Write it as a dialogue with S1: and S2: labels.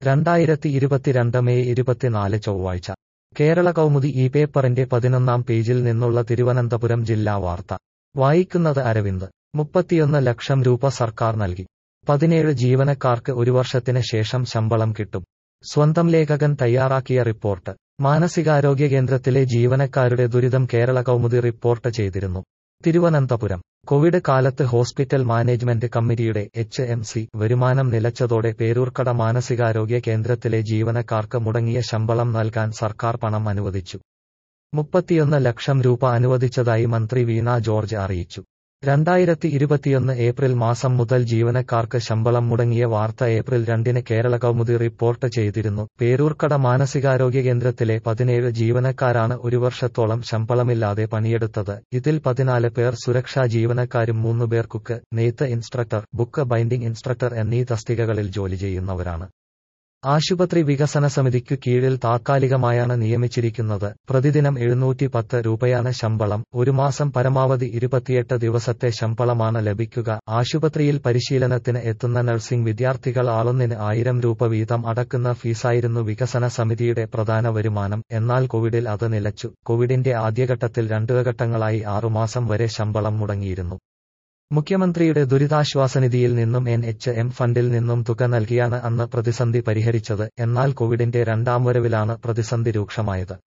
S1: രണ്ടായിരത്തി ഇരുപത്തിരണ്ട് മെയ് ഇരുപത്തിനാല് ചൊവ്വാഴ്ച കേരള കൗമുദി ഈ പേപ്പറിന്റെ പതിനൊന്നാം പേജിൽ നിന്നുള്ള തിരുവനന്തപുരം ജില്ലാ വാർത്ത വായിക്കുന്നത് അരവിന്ദ് മുപ്പത്തിയൊന്ന് ലക്ഷം രൂപ സർക്കാർ നൽകി പതിനേഴ് ജീവനക്കാർക്ക് ഒരു വർഷത്തിന് ശേഷം ശമ്പളം കിട്ടും സ്വന്തം ലേഖകൻ തയ്യാറാക്കിയ റിപ്പോർട്ട് മാനസികാരോഗ്യ കേന്ദ്രത്തിലെ ജീവനക്കാരുടെ ദുരിതം കേരള കൗമുദി റിപ്പോർട്ട് ചെയ്തിരുന്നു തിരുവനന്തപുരം കോവിഡ് കാലത്ത് ഹോസ്പിറ്റൽ മാനേജ്മെന്റ് കമ്മിറ്റിയുടെ എച്ച് എം സി വരുമാനം നിലച്ചതോടെ പേരൂർക്കട മാനസികാരോഗ്യ കേന്ദ്രത്തിലെ ജീവനക്കാർക്ക് മുടങ്ങിയ ശമ്പളം നൽകാൻ സർക്കാർ പണം അനുവദിച്ചു മുപ്പത്തിയൊന്ന് ലക്ഷം രൂപ അനുവദിച്ചതായി മന്ത്രി വീണ ജോർജ് അറിയിച്ചു രണ്ടായിരത്തി ഇരുപത്തിയൊന്ന് ഏപ്രിൽ മാസം മുതൽ ജീവനക്കാർക്ക് ശമ്പളം മുടങ്ങിയ വാർത്ത ഏപ്രിൽ രണ്ടിന് കേരള കൗമുദി റിപ്പോർട്ട് ചെയ്തിരുന്നു പേരൂർക്കട മാനസികാരോഗ്യ കേന്ദ്രത്തിലെ പതിനേഴ് ജീവനക്കാരാണ് ഒരു വർഷത്തോളം ശമ്പളമില്ലാതെ പണിയെടുത്തത് ഇതിൽ പതിനാല് പേർ സുരക്ഷാ ജീവനക്കാരും മൂന്ന് പേർ കുക്ക് നെയ്ത്ത് ഇൻസ്ട്രക്ടർ ബുക്ക് ബൈൻഡിംഗ് ഇൻസ്ട്രക്ടർ എന്നീ തസ്തികകളിൽ ജോലി ചെയ്യുന്നവരാണ് ആശുപത്രി വികസന സമിതിക്കു കീഴിൽ താത്കാലികമായാണ് നിയമിച്ചിരിക്കുന്നത് പ്രതിദിനം എഴുന്നൂറ്റി പത്ത് രൂപയാണ് ശമ്പളം ഒരു മാസം പരമാവധി ഇരുപത്തിയെട്ട് ദിവസത്തെ ശമ്പളമാണ് ലഭിക്കുക ആശുപത്രിയിൽ പരിശീലനത്തിന് എത്തുന്ന നഴ്സിംഗ് വിദ്യാർത്ഥികൾ ആളൊന്നിന് ആയിരം രൂപ വീതം അടക്കുന്ന ഫീസായിരുന്നു വികസന സമിതിയുടെ പ്രധാന വരുമാനം എന്നാൽ കോവിഡിൽ അത് നിലച്ചു കോവിഡിന്റെ ആദ്യഘട്ടത്തിൽ രണ്ടു ഘട്ടങ്ങളായി ആറുമാസം വരെ ശമ്പളം മുടങ്ങിയിരുന്നു മുഖ്യമന്ത്രിയുടെ ദുരിതാശ്വാസ നിധിയിൽ നിന്നും എൻ എച്ച് എം ഫണ്ടിൽ നിന്നും തുക നൽകിയാണ് അന്ന് പ്രതിസന്ധി പരിഹരിച്ചത് എന്നാൽ കോവിഡിന്റെ രണ്ടാം വരവിലാണ് പ്രതിസന്ധി രൂക്ഷമായത്